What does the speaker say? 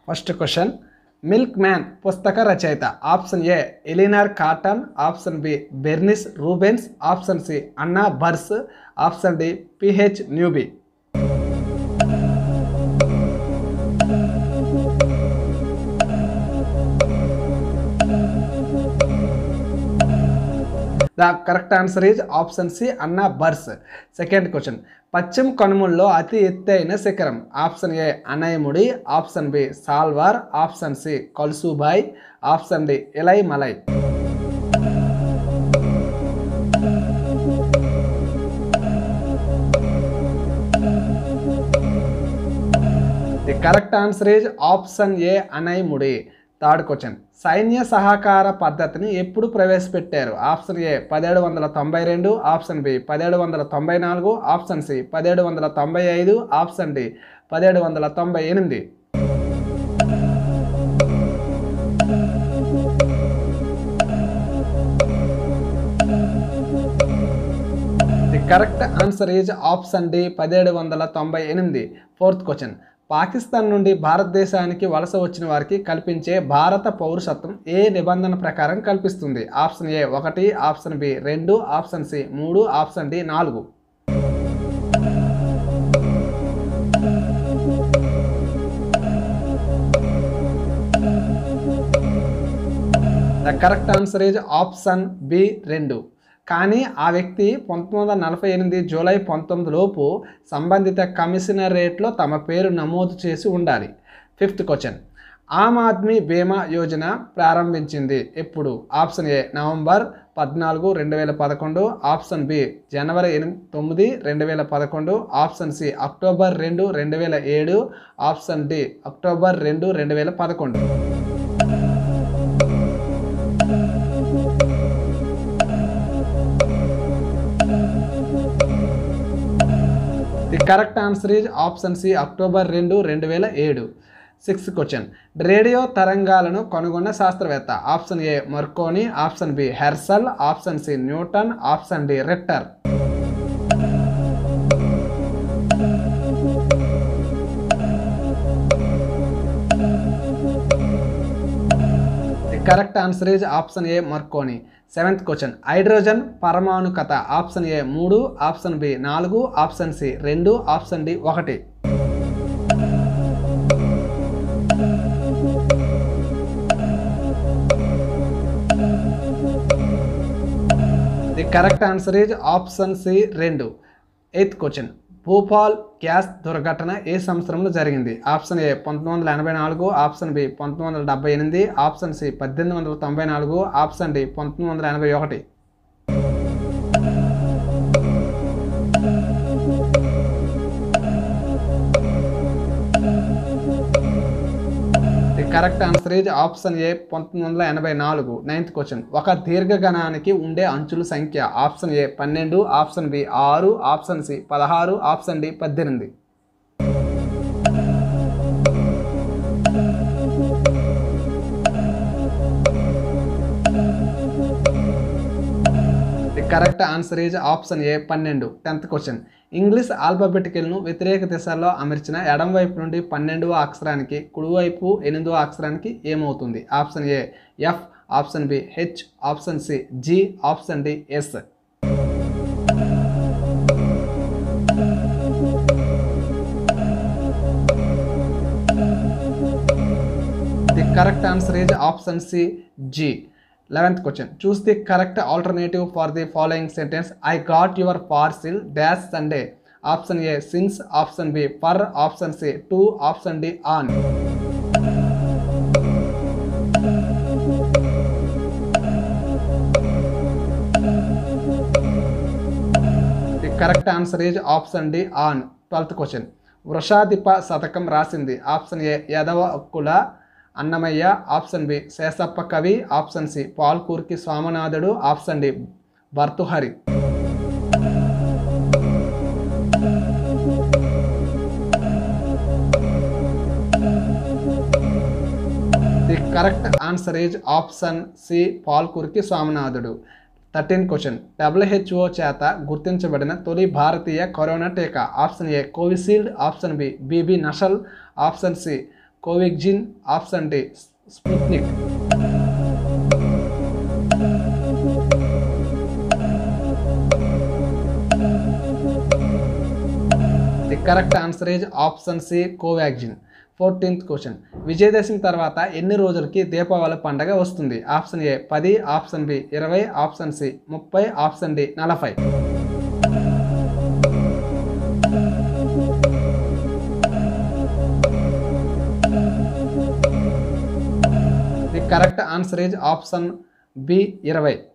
first question milk man పుస్తక రచయిత option A Elinor Cotton option B Bernice Rubens option C Anna Burns option D PH Newby the correct answer is option C Anna Burns second question పశ్చిమ కనుమల్లో అతి ఎత్తైన శిఖరం option A Anaimudi option B సాల్వార్ option C Kalsubai option D Elai Malai the correct answer is option A Anaimudi third question సైన్య సహకార పద్ధతిని ఎప్పుడు ప్రవేశపెట్టారు ఆప్షన్ ఏ పదిహేడు వందల తొంభై రెండు ఆప్షన్ బి పదిహేడు వందల తొంభై నాలుగు ఆప్షన్ సి పదిహేడు వందల తొంభై ఐదు ఆప్షన్ డి పదిహేడు వందల తొంభై ఎనిమిది the correct answer is option D పదిహేడు వందల తొంభై ఎనిమిది ఫోర్త్ క్వశ్చన్ పాకిస్తాన్ నుండి భారతదేశానికి వలస వచ్చిన వారికి కల్పించే భారత పౌరసత్వం ఏ నిబంధన ప్రకారం కల్పిస్తుంది ఆప్షన్ ఏ ఒకటి ఆప్షన్ బి రెండు ఆప్షన్ సి మూడు ఆప్షన్ డి నాలుగు the correct answer is option B రెండు కానీ ఆ వ్యక్తి పంతొమ్మిది వందల నలభై ఎనిమిది జూలై పంతొమ్మిది లోపు సంబంధిత కమిషనరేట్లో తమ పేరు నమోదు చేసి ఉండాలి ఫిఫ్త్ క్వశ్చన్ ఆమ్ ఆద్మీ బీమా యోజన ప్రారంభించింది ఎప్పుడు ఆప్షన్ ఏ నవంబర్ పద్నాలుగు రెండు వేల పదకొండు ఆప్షన్ బి జనవరి ఎనిమిది తొమ్మిది రెండు వేల పదకొండు ఆప్షన్ సి అక్టోబర్ రెండు రెండు వేల ఏడు ఆప్షన్ డి అక్టోబర్ రెండు రెండు వేల పదకొండు the correct answer is option C October రెండు రెండు వేల ఏడు సిక్స్త్ క్వశ్చన్ రేడియో తరంగాలను కనుగొన్న శాస్త్రవేత్త option A Marconi option B Herschel option C Newton option D Rector the correct answer is option A Marconi seventh question hydrogen పరమాణు కథ option A మూడు ఆప్షన్ బి నాలుగు ఆప్షన్ సి రెండు option D ఒకటి the correct answer is option C రెండు eighth question Bhopal gas దుర్ఘటన ఏ సంవత్సరంలో జరిగింది ఆప్షన్ ఏ పంతొమ్మిది వందల ఎనభై నాలుగు ఆప్షన్ బి పంతొమ్మిది వందల డెబ్బై ఎనిమిది ఆప్షన్ సి పద్దెనిమిది వందల తొంభై నాలుగు ఆప్షన్ డి పంతొమ్మిది వందల ఎనభై ఒకటి the correct answer is option A పంతొమ్మిది వందల ఎనభై నాలుగు నైన్త్ క్వశ్చన్ ఒక దీర్ఘగణానికి ఉండే అంచుల సంఖ్య ఆప్షన్ ఏ పన్నెండు ఆప్షన్ బి ఆరు ఆప్షన్ సి పదహారు ఆప్షన్ డి పద్దెనిమిది the correct answer is option A పన్నెండు టెన్త్ క్వశ్చన్ ఇంగ్లీష్ ఆల్ఫాబెటికల్ను వ్యతిరేక దిశల్లో అమర్చిన ఎడం వైపు నుండి పన్నెండవ అక్షరానికి కుడివైపు ఎనిమిదవ అక్షరానికి ఏమవుతుంది option A F option B H option C G option D S the correct answer is option C G eleventh question choose the correct alternative for the following sentence I got your parcel dash Sunday option A since option B for option C to option D on the correct answer is option D on twelfth question వృషాధిప శతకం రాసింది option A యదవ హక్కుల Annamayya option B Seshappa Kavi option C Palkuriki Swaminathudu option D Bhartrihari the correct answer is option C Palkuriki Swaminathudu thirteen question WHO చేత గుర్తించబడిన తొలి భారతీయ corona టీకా option A Covishield option B BB nasal option C Covaxin option D Sputnik the correct answer is option C Covaxin fourteenth question Vijayadashami తర్వాత ఎన్ని రోజులకి దీపావళి పండగ వస్తుంది ఆప్షన్ ఏ పది ఆప్షన్ బి ఇరవై ఆప్షన్ సి ముప్పై ఆప్షన్ డి నలభై the correct answer is option B ఇరవై